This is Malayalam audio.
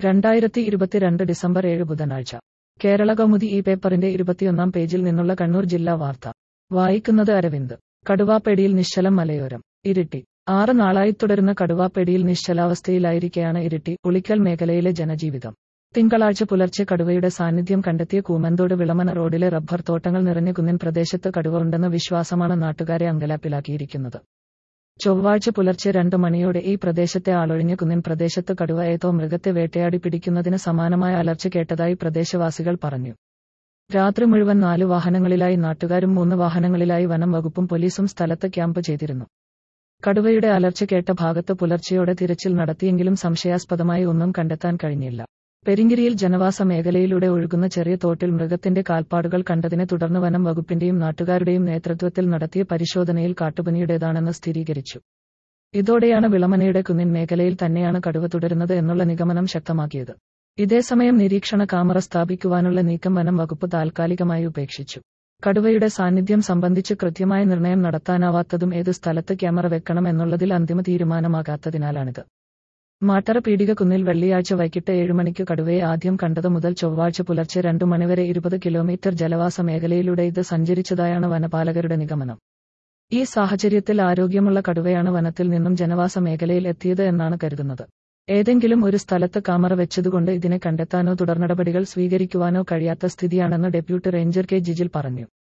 രണ്ടായിരത്തി ഇരുപത്തിരണ്ട് ഡിസംബർ ഏഴ് ബുധനാഴ്ച കേരള കൗമുദി ഈ പേപ്പറിന്റെ ഇരുപത്തിയൊന്നാം പേജിൽ നിന്നുള്ള കണ്ണൂർ ജില്ലാ വാർത്ത വായിക്കുന്നത് അരവിന്ദ് കടുവാപ്പേടിയിൽ നിശ്ചലം മലയോരം ഇരിട്ടി ആറ് നാളായി തുടരുന്ന കടുവാപ്പേടിയിൽ നിശ്ചലാവസ്ഥയിലായിരിക്കെയാണ് ഇരിട്ടി ഉളിക്കൽ മേഖലയിലെ ജനജീവിതം തിങ്കളാഴ്ച പുലർച്ചെ കടുവയുടെ സാന്നിധ്യം കണ്ടെത്തിയ കൂമന്തോട് വിളമന റോഡിലെ റബ്ബർ തോട്ടങ്ങൾ നിറഞ്ഞ കുന്നിൻ പ്രദേശത്ത് കടുവ ഉണ്ടെന്ന വിശ്വാസമാണ് നാട്ടുകാരെ അങ്കലാപ്പിലാക്കിയിരിക്കുന്നത് ചൊവ്വാഴ്ച പുലർച്ചെ രണ്ട് മണിയോടെ ഈ പ്രദേശത്തെ ആളൊഴിഞ്ഞ കുന്നിൻ പ്രദേശത്ത് കടുവ ഏതോ മൃഗത്തെ വേട്ടയാടി പിടിക്കുന്നതിന് സമാനമായ അലർച്ച കേട്ടതായി പ്രദേശവാസികൾ പറഞ്ഞു രാത്രി മുഴുവൻ നാല് വാഹനങ്ങളിലായി നാട്ടുകാരും മൂന്ന് വാഹനങ്ങളിലായി വനം വകുപ്പും പോലീസും സ്ഥലത്ത് ക്യാമ്പ് ചെയ്തിരുന്നു കടുവയുടെ അലർച്ച കേട്ട ഭാഗത്ത് പുലർച്ചെയോടെ തിരച്ചിൽ നടത്തിയെങ്കിലും സംശയാസ്പദമായി ഒന്നും കണ്ടെത്താൻ കഴിഞ്ഞില്ല പെരിങ്കിരിയിൽ ജനവാസ മേഖലയിലൂടെ ഒഴുകുന്ന ചെറിയ തോട്ടിൽ മൃഗത്തിന്റെ കാൽപ്പാടുകൾ കണ്ടതിനെ തുടർന്ന് വനം വകുപ്പിന്റെയും നാട്ടുകാരുടെയും നേതൃത്വത്തിൽ നടത്തിയ പരിശോധനയിൽ കാട്ടുപനിയുടേതാണെന്ന് സ്ഥിരീകരിച്ചു ഇതോടെയാണ് വിളമനയുടെ കുന്നിൻ മേഖലയിൽ തന്നെയാണ് കടുവ തുടരുന്നത് എന്നുള്ള നിഗമനം ശക്തമാക്കിയത് ഇതേസമയം നിരീക്ഷണ കാമറ സ്ഥാപിക്കുവാനുള്ള നീക്കം വനം വകുപ്പ് താൽക്കാലികമായി ഉപേക്ഷിച്ചു കടുവയുടെ സാന്നിധ്യം സംബന്ധിച്ച് കൃത്യമായ നിർണയം നടത്താനാവാത്തതും ഏത് സ്ഥലത്ത് ക്യാമറ വെക്കണം എന്നുള്ളതിൽ അന്തിമ തീരുമാനമാകാത്തതിനാലാണിത് മാട്ടറ പീടിക കുന്നിൽ വെള്ളിയാഴ്ച വൈകിട്ട് ഏഴുമണിക്ക് കടുവയെ ആദ്യം കണ്ടത് മുതൽ ചൊവ്വാഴ്ച പുലർച്ചെ രണ്ടു മണിവരെ ഇരുപത് കിലോമീറ്റർ ജലവാസ മേഖലയിലൂടെ ഇത് സഞ്ചരിച്ചതായാണ് വനപാലകരുടെ നിഗമനം ഈ സാഹചര്യത്തിൽ ആരോഗ്യമുള്ള കടുവയാണ് വനത്തിൽ നിന്നും ജനവാസ മേഖലയിൽ എത്തിയത് എന്നാണ് കരുതുന്നത് ഏതെങ്കിലും ഒരു സ്ഥലത്ത് കാമറ വെച്ചതുകൊണ്ട് ഇതിനെ കണ്ടെത്താനോ തുടർനടപടികൾ സ്വീകരിക്കുവാനോ കഴിയാത്ത സ്ഥിതിയാണെന്ന് ഡെപ്യൂട്ടി റേഞ്ചർ കെ ജിജിൽ പറഞ്ഞു